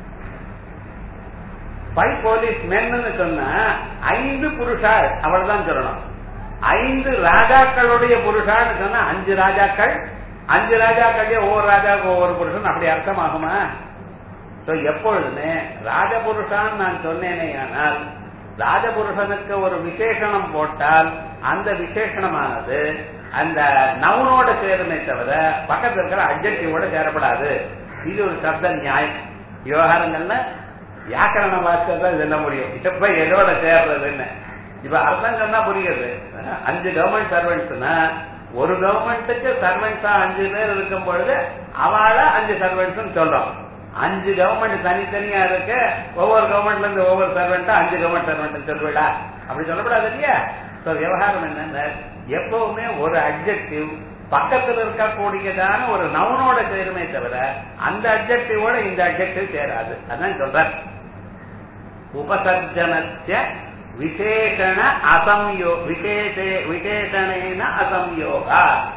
ஃபைவ் போலீஸ் மென்னு சொன்னா ஐந்து புருஷாள் அவ்வளவுதான் சொல்லணும் ஐந்து ராஜாக்களுடைய புருஷான்னு சொன்னா அஞ்சு ராஜாக்கள் அஞ்சு ராஜாக்களே ஒவ்வொரு ராஜாவுக்கு ஒவ்வொரு புருஷன் அப்படி அர்த்தமாகுமா எப்பொழுதுமே ராஜபுருஷான்னு நான் சொன்னேனே ஆனால் ராஜபுருஷனுக்கு ஒரு விசேஷணம் போட்டால் அந்த விசேஷணமானது அந்த நவுனோட சேருமே தவிர பக்கத்துல இருக்கிற அப்ஜெக்டிவோட சேரப்படாது இது ஒரு சப்த நியாயம் விவகாரங்கள்ல வியாக்கரண வார்த்தை தான் சொல்ல முடியும் இப்ப எதோட சேர்றதுன்னு இப்ப அர்த்தம் சொன்னா புரியுது அஞ்சு கவர்மெண்ட் சர்வெண்ட்ஸ்னா ஒரு கவர்மெண்ட்டுக்கு சர்வெண்ட்ஸா அஞ்சு பேர் இருக்கும் பொழுது அவள அஞ்சு சர்வெண்ட்ஸ் சொல்றோம் அஞ்சு கவர்மெண்ட் தனித்தனியா இருக்கு ஒவ்வொரு கவர்மெண்ட்ல இருந்து ஒவ்வொரு சர்வெண்டா அஞ்சு கவர்மெண்ட் சர்வெண்ட் சொல்லுவிடா அப்படி சொல்லப்படாது இல்லையா சோ விவகாரம் என்னன்னா எப்பவுமே ஒரு அப்ஜெக்டிவ் பக்கத்துல இருக்கக்கூடியதான ஒரு நவுனோட சேருமே தவிர அந்த அப்ஜெக்டிவோட இந்த அப்ஜெக்டிவ் சேராது அதான் சொல்ற உபசர்ஜனத்திய விசேஷண அசம்யோ விசேஷ விசேஷணேன அசம்யோகா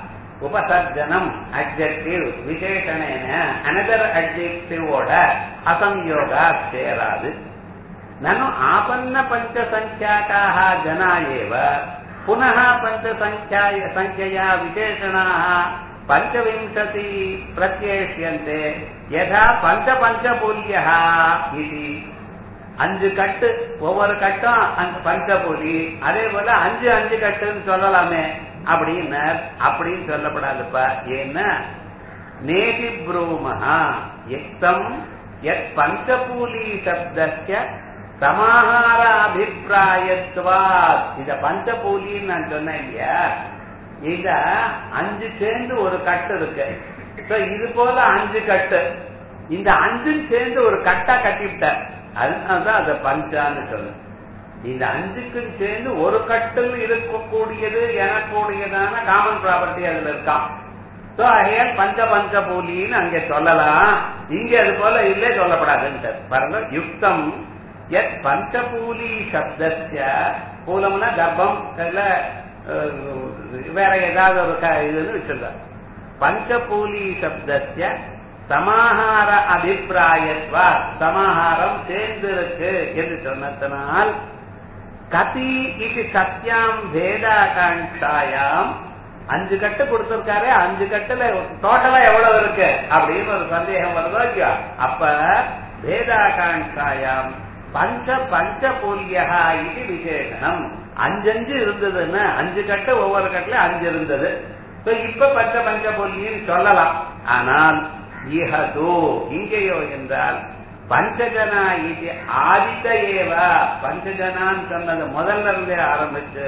உபசர்ஜனம் அட்ஜெக்டிவ் விசேஷணேன அனதர் அட்ஜெக்டிவோட அசம்யோகா சேராது நனு ஆபன்ன பஞ்சசங்கியாக்காக ஜனா ஏவ புனः பஞ்சசங்கியாய சங்கியா விசேஷணாः பஞ்சவிंशति பிரத்யேஷ்யन्ते யதா பஞ்ச பஞ்சபூல்யः இது அஞ்சு கட்டு ஒவ்வொரு கட்டும் அந்த பஞ்சபூலி அதே போல அஞ்சு அஞ்சு கட்டுன்னு சொல்லலாமே அப்படின்னு அப்படின்னு சொல்லப்படாதுப்பா ஏன்னா நேதி ப்ரூமஹா யுக்தம் எத் பஞ்சபூலி சப்தஸ்ய சமாஹார அபிப்பிராயத்துவாத் இத பஞ்சபூலின்னு நான் சொன்னேன் இல்லையா இத அஞ்சு சேர்ந்து ஒரு கட்டு இருக்கு So, இது போல அஞ்சு கட்டு இந்த அஞ்சும் சேர்ந்து ஒரு கட்டா கட்டிவிட்டார் அதனாலதான் அதை பஞ்சான்னு சொன்னேன் இந்த அஞ்சுக்கும் சேர்ந்து ஒரு கட்டில் இருக்கக்கூடியது எனக்கூடியதான காமன் ப்ராப்பர்ட்டி அதுல இருக்கான் சோ ஆகையால் பஞ்ச பஞ்ச பூலின்னு அங்க சொல்லலாம் இங்க அது போல இல்லே சொல்லப்படாதுன்னு பாருங்க யுக்தம் எத் பஞ்சபூலி சப்தஸ்ய பூலம்னா கர்ப்பம் இல்ல அஹ், வேற ஏதாவது ஒரு க- இதுன்னு வச்சிருக்காங்க பஞ்சபூலி சப்தஸ்ய சமாஹார அபிப்பிராயத்வா சமாஹாரம் சேர்ந்து இருக்கு என்று சொன்னதனால் கதி இது சத்தியாம் வேதாகாங்காயாம் அஞ்சு கட்டு கொடுத்திருக்காரு அஞ்சு கட்டுல டோட்டலா எவ்வளவு இருக்கு அப்படின்னு ஒரு சந்தேகம் வருதோ இல்லையா அப்ப வேதாகாங்காயாம் பஞ்ச பஞ்சபூலியா இது விசேஷனம் அஞ்சஞ்சு இருந்ததுன்னா அஞ்சு கட்டு ஒவ்வொரு கட்டுல அஞ்சு இருந்தது So, இப்ப பஞ்ச பஞ்சபூலின்னு சொல்லலாம் ஆனால் இஹதோ இங்கேயோ என்றால் பஞ்சஜனா இது ஆதித்த ஏவா பஞ்சஜனான்னு சொன்னது முதல்ல இருந்தே ஆரம்பிச்சு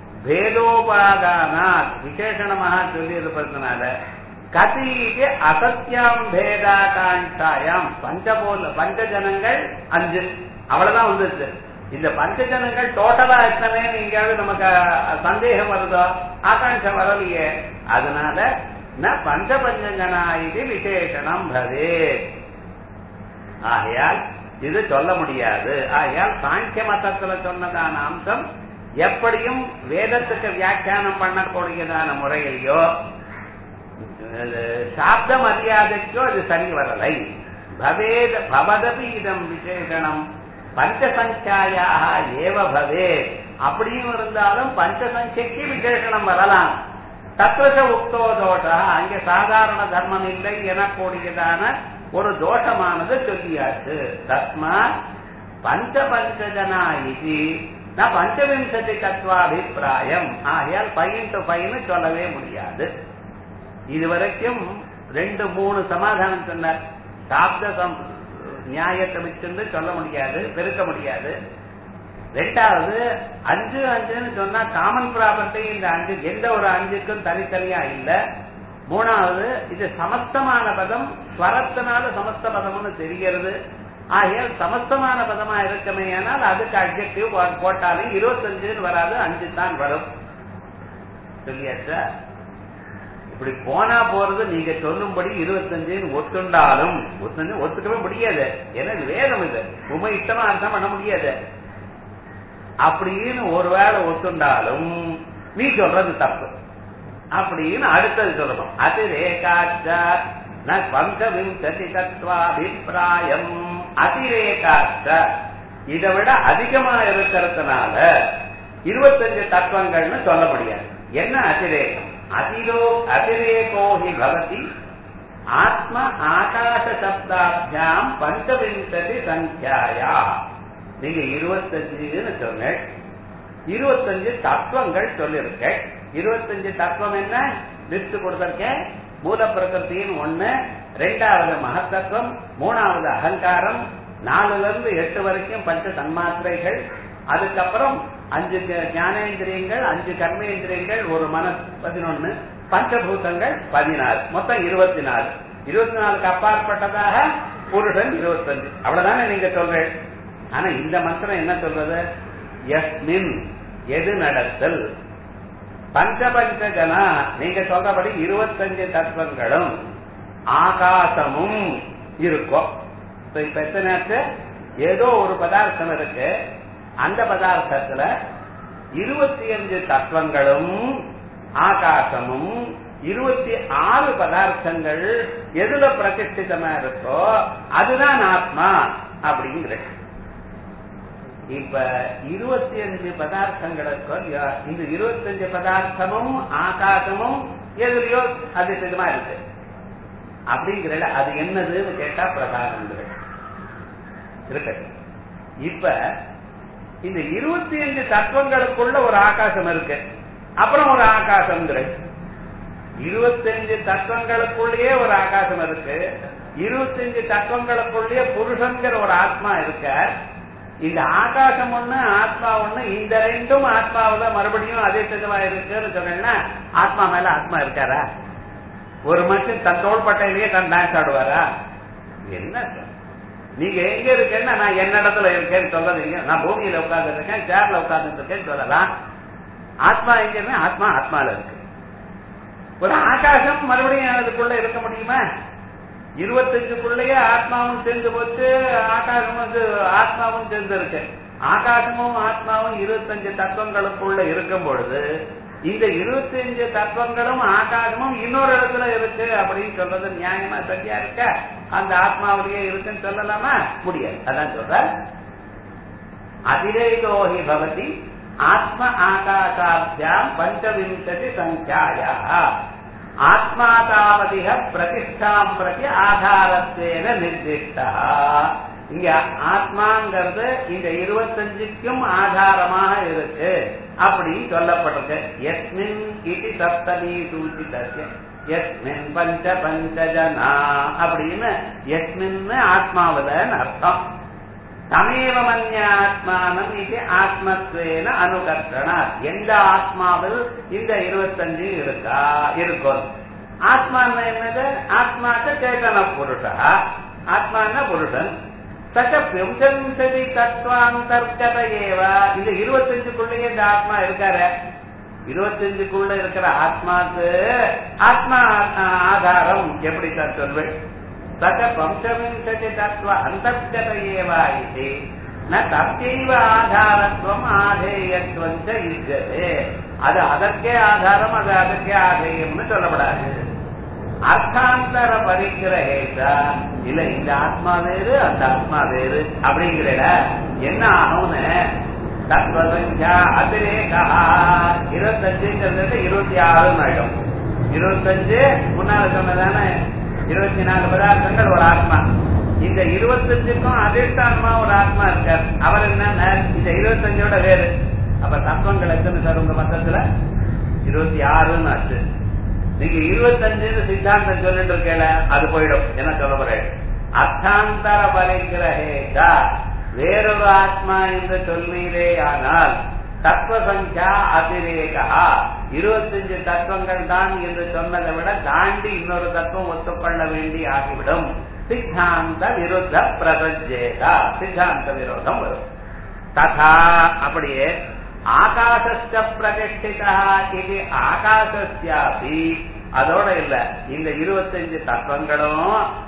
பேதோபாதானா விசேஷணமாக சொல்லி இருப்பதனால கதீது அசத்தியாம் பேதாகாங்காயாம் பஞ்சபோல பஞ்சஜனங்கள் அஞ்சு அவ்வளவுதான் வந்துருச்சு இந்த பஞ்சஜனங்கள் டோட்டலா எத்தனை எங்கேயாவது நமக்கு சந்தேகம் வருதோ ஆகாங்ஷா வரலையே அதனால ந பஞ்ச பஞ்சஜனா இது விசேஷணம் பவே ஆகையால் இது சொல்ல முடியாது ஆகையால் சாங்கிய மதத்துல சொன்னதான அம்சம் எப்படியும் வேதத்துக்கு வியாக்கியானம் பண்ணக்கூடியதான முறையிலையோ அது சாப்த மரியாதைக்கோ அது சரி வரலை பவேத பவதபி இதம் விசேஷணம் பஞ்சசங்கியாயாக ஏவ பவே அப்படியும் இருந்தாலும் பஞ்சசங்கைக்கு விசேஷணம் வரலாம் தத்வச உக்தோ தோஷா அங்கே சாதாரண தர்மம் இல்லை எனக்கூடியதான ஒரு தோஷமானது சொல்லியாச்சு தஸ்மா பஞ்ச பஞ்சஜனா இது நான் பஞ்சவிம்சதி தத்துவாபிப்பிராயம் ஆகையால் பையன் டு பையன் சொல்லவே முடியாது இதுவரைக்கும் ரெண்டு மூணு சமாதானம் சொன்னார் சாப்த சம் நியாயத்தை வச்சிருந்து சொல்ல முடியாது பெருக்க முடியாது ரெண்டாவது அஞ்சு அஞ்சுன்னு சொன்னா காமன் ப்ராப்பர்ட்டி இந்த அஞ்சு எந்த ஒரு அஞ்சுக்கும் தனித்தனியா இல்ல மூணாவது இது சமஸ்தமான பதம் ஸ்வரத்தினால சமஸ்த பதம்னு தெரிகிறது ஆகையால் சமஸ்தமான பதமா இருக்கமே ஆனால் அதுக்கு அட்ஜெக்டிவ் போட்டாலும் இருபத்தஞ்சுன்னு வராது அஞ்சு தான் வரும் சொல்லியாச்சா இப்படி போனா போறது நீங்க சொல்லும்படி இருபத்தஞ்சுன்னு ஒத்துண்டாலும் ஒத்துன்னு ஒத்துக்கவே முடியாது ஏன்னா இது வேதம் இது உண்மை இஷ்டமா அர்த்தம் பண்ண முடியாது அப்படின்னு ஒருவேளை ஒத்துண்டாலும் நீ சொல்றது தப்பு அப்படின்னு அடுத்தது சொல்லணும் அதிரேகாச்ச ந பஞ்சவிம்சதி தத்வாபிப்பிராயம் அதிரேகாச்ச இதை விட அதிகமா இருக்கிறதுனால இருபத்தஞ்சு தத்துவங்கள்னு சொல்ல முடியாது என்ன அதிரேகம் அதிரோ அதிரேகோ ஹி பவதி ஆத்ம ஆகாச சப்தாபியாம் பஞ்சவிம்சதி சங்கியாயா நீங்க இருபத்தஞ்சுன்னு சொன்ன இருபத்தஞ்சு தத்துவங்கள் சொல்லிருக்க இருபத்தஞ்சு தத்துவம் என்ன லிஸ்ட் கொடுத்திருக்கேன் மூல பிரகிருத்தின்னு ஒண்ணு ரெண்டாவது மகத்தத்துவம் மூணாவது அகங்காரம் நாலுல இருந்து எட்டு வரைக்கும் பஞ்ச தன்மாத்திரைகள் அதுக்கப்புறம் அஞ்சு ஞ- ஞானேந்திரியங்கள் அஞ்சு கர்மேந்திரியங்கள் ஒரு மன பதினொன்னு பஞ்சபூதங்கள் பதினாறு மொத்தம் இருபத்தி நாலு இருபத்தி நாலுக்கு அப்பாற்பட்டதாக புருஷன் இருபத்தஞ்சு அவ்வளவுதானே நீங்க சொல்றேன் ஆனா இந்த மந்திரம் என்ன சொல்றது எஸ்மின் எது நடத்தல் பஞ்சபஞ்ச ஜனா நீங்க சொல்றபடி இருபத்தஞ்சு தத்துவங்களும் ஆகாசமும் இருக்கும் So, இப்ப எத்தனை ஆச்சு? ஏதோ ஒரு பதார்த்தம் இருக்கு அந்த பதார்த்தத்துல இருபத்தி அஞ்சு தத்துவங்களும் ஆகாசமும் இருபத்தி ஆறு பதார்த்தங்கள் எதுல பிரதிஷ்டிதமா இருக்கோ அதுதான் ஆத்மா அப்படிங்கிற இப்ப இருபத்தி அஞ்சு பதார்த்தங்களுக்கு இந்த இருபத்தி அஞ்சு பதார்த்தமும் ஆகாசமும் எதுலயோ அதிர்ஷ்டமா இருக்கு அப்படிங்கிற அது என்னதுன்னு கேட்டா பிரகாரங்கள் இருக்கு இப்ப இந்த இருபத்தி அஞ்சு தத்துவங்களுக்குள்ள ஒரு ஆகாசம் இருக்கு அப்புறம் ஒரு ஆகாசம்ங்கிற இருபத்தஞ்சு தத்துவங்களுக்குள்ளேயே ஒரு ஆகாசம் இருக்கு இருபத்தஞ்சு தத்துவங்களுக்குள்ளேயே புருஷன்கிற ஒரு ஆத்மா இருக்க இந்த ஆகாசம் ஒண்ணு ஆத்மா ஒண்ணு இந்த ரெண்டும் ஆத்மாவில மறுபடியும் அதே சிதமா இருக்குன்னு சொன்னா ஆத்மா மேல ஆத்மா இருக்காரா ஒரு மனுஷன் தன் தோள்பட்டையிலேயே தன் டான்ஸ் ஆடுவாரா என்ன நீங்க எங்க இருக்கேன்னா நான் என்ன இடத்துல இருக்கேன்னு சொல்றதீங்க நான் பூமியில உட்கார்ந்து இருக்கேன் சேர்ல உட்கார்ந்து இருக்கேன்னு சொல்லலாம் ஆத்மா எங்க ஆத்மா ஆத்மால இருக்கு ஒரு ஆகாசம் மறுபடியும் அதுக்குள்ள இருக்க முடியுமா இருபத்தஞ்சுக்குள்ளேயே ஆத்மாவும் சேர்ந்து போச்சு ஆகாசம் வந்து ஆத்மாவும் சேர்ந்து இருக்கு ஆகாசமும் ஆத்மாவும் இருபத்தஞ்சு தத்துவங்களுக்குள்ள இருக்கும் பொழுது இந்த இருபத்தஞ்சு தத்துவங்களும் ஆகாசமும் இன்னொரு இடத்துல இருக்கு அப்படின்னு சொல்றது நியாயமா சரியா இருக்க அந்த ஆத்மாவிலேயே இருக்குன்னு சொல்லலாமா முடியாது அதான் சொல்ற அதிரேகோஹி பவதி ஆத்ம ஆகாசாபியாம் பஞ்சவிம்சதி சங்கியாயா ஆத்மா தாவதிக பிரதிஷ்டாம் பிரதி ஆதாரத்தேன நிர்திஷ்டா இங்க ஆத்மாங்கிறது இந்த இருபத்தஞ்சுக்கும் ஆதாரமாக இருக்கு அப்படின்னு சொல்லப்பட்டிருக்கு எஸ்மின் இது சப்தமி சூச்சிதஸ்ய எஸ்மின் பஞ்ச பஞ்சஜனா அப்படின்னு எஸ்மின் ஆத்மாவிலன்னு அர்த்தம் தமேவ மன்ய ஆத்மானம் இது ஆத்மத்வேன அனுகர்ஷனா எந்த ஆத்மாவில் இந்த இருபத்தஞ்சு இருக்கா இருக்கும் ஆத்மான்னா என்னது ஆத்மாக்க சேதன புருஷா ஆத்மான புருஷன் சக விம்சதி தத்துவாந்தர்கத ஏவ இந்த இருபத்தஞ்சுக்குள்ளேயே இந்த ஆத்மா இருக்காரு இருபத்தஞ்சுக்குள்ள இருக்கிற ஆத்மாக்கு ஆத்மா ஆதாரம் எப்படி சார் சொல்வேன் சக பஞ்சவிம்சதி தத்துவ அந்தர்கத ஏவா இது ந தத்தைவ ஆதாரத்துவம் ஆதேயத்துவம் இருக்கு அது அதற்கே ஆதாரம் அது அதற்கே ஆதேயம்னு சொல்லப்படாது அர்த்தாந்தர பரிகிரகேஷா இல்ல இந்த ஆத்மா வேறு அந்த ஆத்மா வேறு அப்படிங்கிற என்ன ஆகும்னு தத்வசங்கா அதிரேகா இருபத்தஞ்சுங்கிறது இருபத்தி ஆறுன்னு ஆயிடும் இருபத்தஞ்சு முன்னால சொன்னதானே இருபத்தி நாலு பதார்த்தங்கள் ஒரு ஆத்மா இந்த இருபத்தஞ்சுக்கும் அதிர்ஷ்டான்மா ஒரு ஆத்மா இருக்கார் அவர் என்ன இந்த இருபத்தஞ்சோட வேறு அப்ப தத்துவங்கள் எத்தனை சார் உங்க மத்தத்துல இருபத்தி ஆறுன்னு ஆச்சு நீங்க இருபத்தஞ்சு சித்தாந்தம் சொல்லிட்டு இருக்கல அது போயிடும் என்ன சொல்ல போறேன் அர்த்தாந்தர பரிகிரகேஷா வேறொரு ஆத்மா என்று சொல்வீரே ஆனால் தத்துவ சங்கியா அதிரேகா இருபத்தஞ்சு தத்துவங்கள் தான் என்று சொன்னதை விட தாண்டி இன்னொரு தத்துவம் ஒத்துக்கொள்ள வேண்டி ஆகிவிடும் சித்தாந்த விருத்த பிரசஞ்சேதா சித்தாந்த விரோதம் வரும் ததா அப்படியே ஆகாசஸ்ய பிரதிஷ்டிதா இது ஆகாசஸ்யாபி அதோட இல்ல இந்த இருபத்தஞ்சு தத்துவங்களும்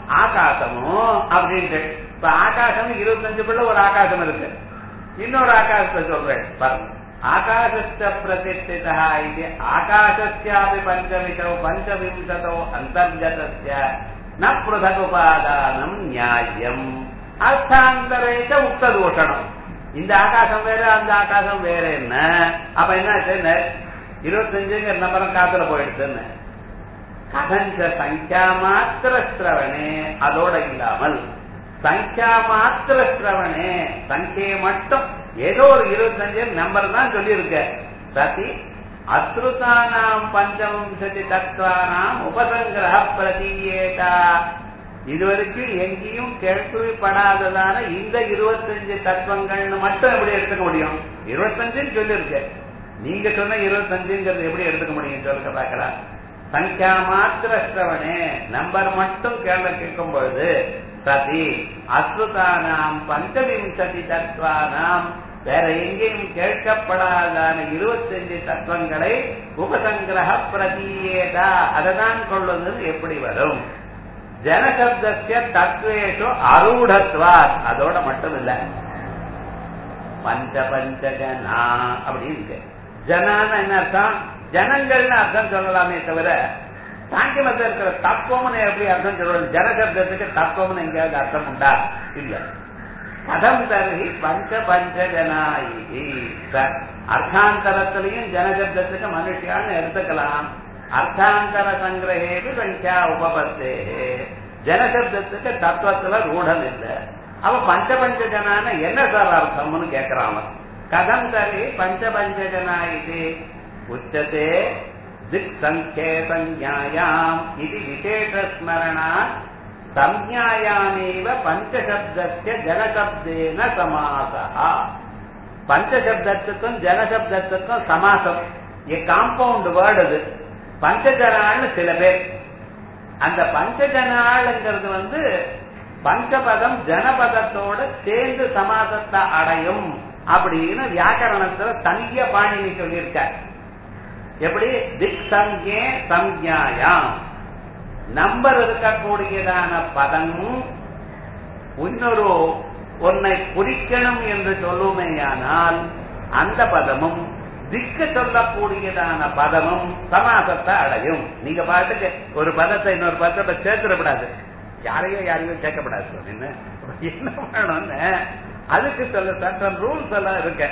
ஆகாசமும் அப்படின்ட்டு இப்ப ஆகாசம் இருபத்தஞ்சுக்குள்ள ஒரு ஆகாசம் இருக்கு இன்னொரு ஆகாசத்தை சொல்றேன் பாருங்க ஆகாசஸ்ய பிரதிஷ்டிதா இது ஆகாசஸ்யாபி பஞ்சவிதோ பஞ்சவிம்சதோ அந்தர்ஜதஸ்ய ந பృథகுபாதானம் நியாயம் அர்த்தாந்தரேச்ச உக்ததூஷணம் இந்த ஆகாசம் வேற அந்த ஆகாசம் வேற என்ன அப்ப என்ன இருபத்தஞ்சுங்கிற நம்பரம் காத்துல போயிடுச்சுன்னு கதஞ்ச சங்கியா மாத்திர சிரவணே அதோட இல்லாமல் சங்கியா மாத்திர சிரவணே சங்கியை மட்டும் ஏதோ ஒரு இருபத்தஞ்சு நம்பர் தான் சொல்லியிருக்க சதி அத்ருதானாம் பஞ்சவம்சதி தத்வானாம் உபசங்கிரக பிரதீயேதா இதுவரைக்கும் எங்கேயும் கேள்விப்படாததான இந்த இருபத்தஞ்சு தத்துவங்கள்னு மட்டும் எப்படி எடுத்துக்க முடியும் இருபத்தஞ்சுன்னு சொல்லிருக்க நீங்க சொன்ன இருபத்தஞ்சுங்கிறது எப்படி எடுத்துக்க முடியும் சொல்லுங்க பாக்கலாம் சங்கியா மாத்திர சிரவணே நம்பர் மட்டும் கேள்வி கேட்கும் பொழுது சதி அஸ்ருதானாம் பஞ்சவிம்சதி தத்வானாம் வேற எங்கேயும் கேட்கப்படாதான இருபத்தஞ்சு தத்துவங்களை உபசங்கிரக பிரதீயேதா அததான் கொள்வது எப்படி வரும் ஜனசப்தஸ்ய தத்வேஷு அரூடத்வாத் அதோட மட்டும் இல்ல பஞ்ச பஞ்ச ஜனா அப்படின்னு இருக்கு ஜனான்னு என்ன அர்த்தம் ஜனங்கள்னு அர்த்தம் சொல்லலாமே தவிர சாங்கிய மதத்தில் இருக்கிற தத்துவம்னு எப்படி அர்த்தம் சொல்றது ஜனசப்தத்துக்கு தத்துவம்னு எங்கேயாவது அர்த்தம் உண்டா இல்ல கதம் தருகி பஞ்ச பஞ்ச ஜனாயி அர்த்தாந்தரத்திலையும் ஜனசப்தத்துக்கு மனுஷியான்னு எடுத்துக்கலாம் அர்த்தாந்தர சங்கிரகேது சங்கியா உபபத்தே ஜனசப்தத்துக்கு தத்துவத்துல ரூಢம் இல்லை அவ பஞ்ச பஞ்ச ஜனான என்ன சார் அர்த்தம்னு கேட்கிறான் அவன் கதம் தரி பஞ்ச பஞ்ச ஜனா இது உச்சதே திக் சங்கே சஞ்ஞாயாம் இது விசேஷஸ்மரணா சஞ்ஞாயாமேவ பஞ்சசப்தஸ்ய ஜனசப்தேன சமாசா பஞ்சசப்தத்துக்கும் ஜனசப்தத்துக்கும் சமாசம் ஏ காம்பவுண்ட் வேர்டு அது பஞ்சஜனாள்னு சில பேர் அந்த பஞ்சஜனாளுங்கிறது வந்து பஞ்சபதம் ஜனபதத்தோட சேர்ந்து சமாசத்தை அடையும் அப்படின்னு வியாக்கரணத்துல தனிய பாணினி சொல்லியிருக்க எப்படி திக் சங்கே சஞ்ஞாயாம் நம்பர் இருக்கக்கூடியதான பதமும் இன்னொரு ஒன்னை குறிக்கணும் என்று சொல்லுமேயானால் அந்த பதமும் திக்க சொல்லக்கூடியதான பதமும் சமாசத்தை அடையும் நீங்க பாட்டுக்கு ஒரு பதத்தை இன்னொரு பதத்தை சேர்த்துடக்கூடாது யாரையோ யாரையும் சேர்க்கப்படாது என்ன என்ன பண்ணணும்னு அதுக்கு சொல்ல சட்டம் ரூல்ஸ் எல்லாம் இருக்க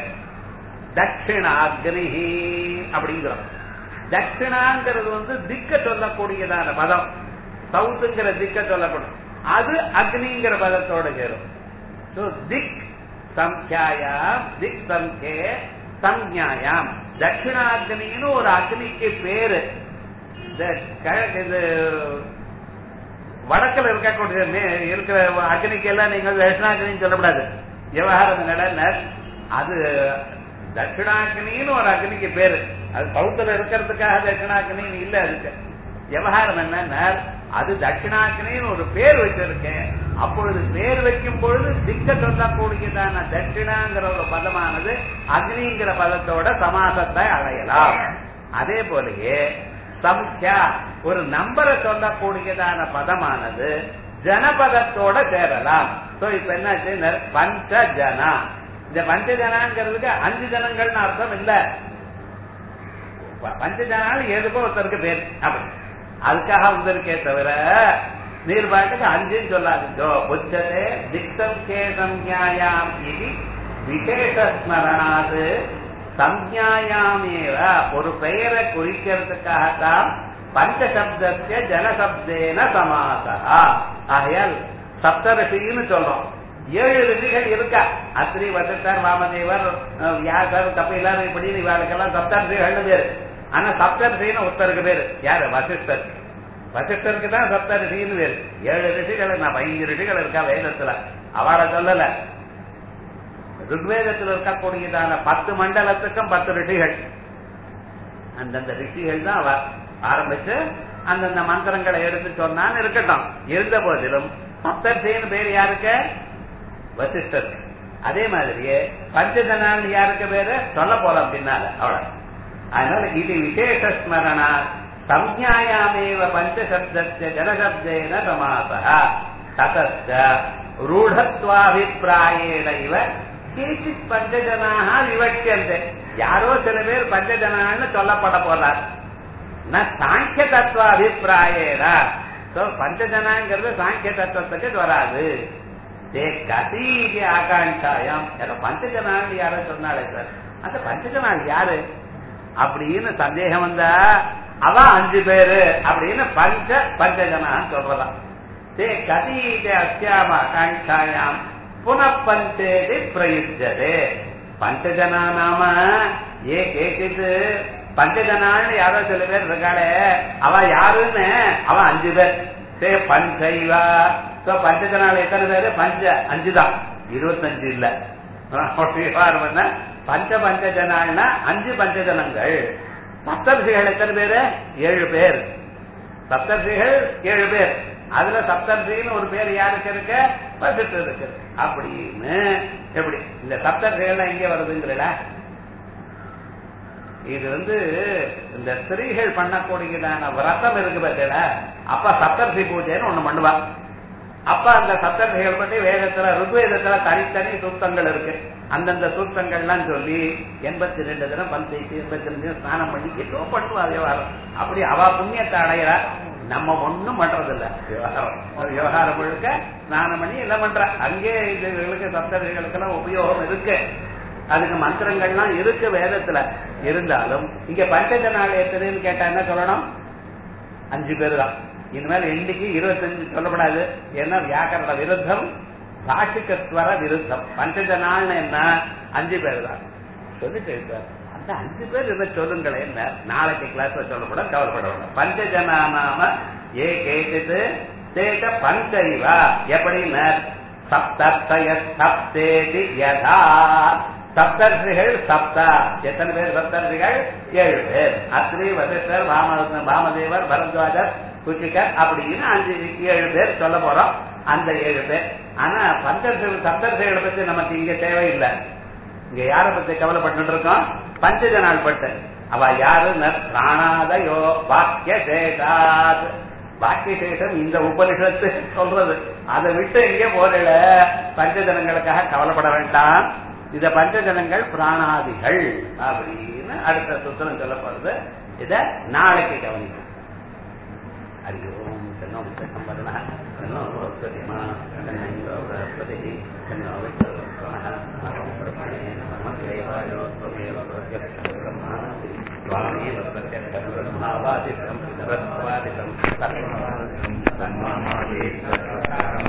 தட்சிணாக்னி அப்படிங்கிறோம் தட்சிணாங்கிறது வந்து திக்க சொல்லக்கூடியதான பதம் சவுத்துங்கிற திக்க சொல்லப்படும் அது அக்னிங்கிற பதத்தோட சேரும் திக் சம்யாயாம் திக் சம்கே சம்ஞாயாம் தட்சிணாக்னின்னு ஒரு அக்னிக்கு பேரு இது வடக்கில் இருக்கக்கூடிய இருக்கிற அக்னிக்கு எல்லாம் நீங்க தட்சிணாக்னின்னு சொல்லக்கூடாது விவகாரம் என்னடா அது தட்சிணாக்னின்னு ஒரு அக்னிக்கு பேரு அது சவுத்துல இருக்கிறதுக்காக தட்சிணாக்னின்னு இல்ல அதுக்கு விவகாரம் என்னன்னா அது தட்சிணாக்னின்னு ஒரு பேர் வச்சிருக்கேன் அப்பொழுது பேர் வைக்கும் பொழுது திக்க சொல்லக்கூடியதான தட்சிணாங்கிற ஒரு பதமானது அக்னிங்கிற பதத்தோட சமாசத்தை அடையலாம் அதே போலயே சம்யா ஒரு நம்பரை சொல்லக்கூடியதான பதமானது ஜனபதத்தோட சேரலாம் சோ இப்ப என்ன பஞ்ச ஜனா இந்த பஞ்ச ஜனாங்கிறதுக்கு அஞ்சு ஜனங்கள்னு அர்த்தம் இல்ல பஞ்ச ஜனாலும் எதுக்கோ ஒருத்தருக்கு பேர் அப்படி அதுக்காக வந்திருக்கே தவிர நீர் பாட்டுக்கு அஞ்சுன்னு சொல்லாதீங்கோ உச்சதே திக்தம் கே சம்யாயாம் இது விசேஷ ஸ்மரணாது சம்யாயாமேவ ஒரு பெயரை குறிக்கிறதுக்காகத்தான் பஞ்சசப்தத்திய ஜனசப்தேன சமாசா ஆகையால் சப்தரிஷின்னு சொல்றோம் ஏழு ரிஷிகள் இருக்கா அத்ரி வசிஷ்டர் வாமதேவர் வியாசர் கபிலர் இப்படின்னு இவாளுக்கெல்லாம் சப்தரிஷிகள்னு பேரு ஆனா சப்தரிஷின்னு ஒருத்தருக்கு பேரு யாரு வசிஷ்டர் வசிஷ்டருக்கு தான் சப்தரிஷின்னு பேரு ஏழு ரிஷிகள் நான் பதினஞ்சு ரிஷிகள் இருக்கா வேதத்துல அவளை சொல்லல ருக்வேதத்தில் இருக்கக்கூடியதான பத்து மண்டலத்துக்கும் பத்து ரிஷிகள் அந்தந்த ரிஷிகள் தான் அவ ஆரம்பிச்சு அந்தந்த மந்திரங்களை எடுத்து சொன்னான்னு இருக்கட்டும் இருந்த போதிலும் சப்தர்ஷின்னு பேர் யாருக்கு வசிஷ்டர் அதே மாதிரியே பஞ்சஜனால் யாருக்கு பேரு சொல்ல போலாம் பின்னால அவ்வளவு அதனால இது விசேஷ ஸ்மரணா சம்ஞாயாமேவ பஞ்சசப்தஸ்ய ஜனசப்தேன சமாசா ததஸ்த ரூಢத்வாபிப்பிராயேண இவ கேச்சித் பஞ்சஜனாக விவட்சியந்தே யாரோ சில பேர் பஞ்சஜனான்னு சொல்லப்பட போறார் சாங்கிய தத்துவ அபிப்பிராயேன பஞ்சஜனாங்கிறது சாங்கிய தத்துவத்துக்கு வராது தே கதீதி ஆகாங்காயம் பஞ்சஜனான்னு யாரோ சொன்னாலே சார் அந்த பஞ்சஜனால் யாரு அப்படின்னு சந்தேகம் வந்தா அவ அஞ்சு பேரு அப்படின்னு பஞ்ச பஞ்சஜனான்னு சொல்றதாம் தே கதீதி அஸ்யாம ஆகாங்காயாம் புனப்பஞ்சேதி பிரயுஜதே பஞ்சஜனா நாம ஏ கேக்கிட்டு பஞ்சஜனான்னு யாரோ சில பேர் இருக்காளே அவ யாருன்னு அவன் அஞ்சு பேர் சே பஞ்சைவா சோ பஞ்சஜனால எத்தனை பேரு பஞ்ச அஞ்சுதான் இருபத்தஞ்சு இல்ல பஞ்ச பஞ்சஜனால்னா அஞ்சு பஞ்சஜனங்கள் சப்தர்ஷிகள் எத்தனை பேரு ஏழு பேர் சப்தர்ஷிகள் ஏழு பேர் அதுல சப்தர்ஷின்னு ஒரு பேர் யாருக்கு இருக்கு வசிட்டு இருக்கு அப்படின்னு எப்படி இந்த சப்தர்ஷிகள் எங்க வருதுங்கிறல இது வந்து இந்த ஸ்திரீகள் பண்ணக்கூடியதான விரதம் இருக்கு பார்த்தீங்களா அப்ப சப்தர்ஷி பூஜைன்னு ஒண்ணு பண்ணுவா அப்ப அந்த சப்தர்கள் பற்றி வேதத்துல ருக்வேதத்துல தனித்தனி சூத்தங்கள் இருக்கு அந்தந்த சூத்தங்கள்லாம் சொல்லி எண்பத்தி ரெண்டு தினம் பஞ்சைத்து எண்பத்தி ரெண்டு தினம் ஸ்நானம் பண்ணி ஏதோ பண்ணுவா விவகாரம் அப்படி அவ புண்ணியத்தை அடையிறா நம்ம ஒண்ணும் பண்றது இல்ல விவகாரம் விவகாரம் முழுக்க ஸ்நானம் பண்ணி எல்லாம் பண்ற அங்கே இதுகளுக்கு சப்தர்களுக்கு எல்லாம் உபயோகம் இருக்கு அதுக்கு மந்திரங்கள்லாம் இருக்கு வேதத்துல இருந்தாலும் இங்க பஞ்சஜ நாள் எத்தனைன்னு கேட்டா என்ன சொல்லணும் அஞ்சு பேர் தான் இனிமேல் எண்ணிக்கை இருபத்தஞ்சு சொல்லப்படாது ஏன்னா வியாக்கரண விருத்தம் பாஷிகஸ்வர விருத்தம் பஞ்சஜ நாள்னு என்ன அஞ்சு பேர் தான் சொல்லிட்டு இருக்கார் அந்த அஞ்சு பேர் என்ன சொல்லுங்களேன் என்ன நாளைக்கு கிளாஸ்ல சொல்லப்பட கவலைப்பட வேண்டாம் பஞ்சஜனாம ஏ கேட்டது சேட்ட பஞ்சைவா எப்படின்னு சப்தய சப்தேதி யதா சப்தர்ஷிகள் சப்தா எத்தனை பேர் சப்தர்ஷிகள் ஏழு பேர் அத்ரி வசிஷ்டர் பாம பாமதேவர் பரத்வாஜர் குச்சிக்கர் அப்படின்னு அஞ்சு ஏழு பேர் சொல்ல போறோம் அந்த ஏழு பேர் ஆனா பஞ்சர்ஷிகள் சப்தர்ஷிகளை பத்தி நமக்கு இங்க தேவையில்லை இங்க யார பத்தி கவலைப்பட்டு இருக்கோம் பஞ்சஜ நாள் பட்டு அவ யாரு பிராணாதயோ வாக்கிய சேஷாத் வாக்கிய சேஷம் இந்த உபனிஷத்து சொல்றது அதை விட்டு எங்கே போறல பஞ்சஜனங்களுக்காக கவலைப்பட வேண்டாம் இத பஞ்சஜனங்கள் பிராணாதிகள் அப்படின்னு அடுத்த சுத்தனம் சொல்லப்படுறது இத நாளைக்கு கவனிக்கும் ஹரி ஓம் தன்னோ சம்பரண தன்னோ சரியமா தன்னோ பிரஸ்பதி தன்னோ விஷ்ணுவரண நமோ பிரம்மணே நம தேவாயோ ஸ்வமேவ பிரத்யக்ஷ பிரம்மாதி ஸ்வாமேவ பிரத்யக்ஷ பிரம்மாவாதிதம் பிரத்வாதிதம் தன்மாதே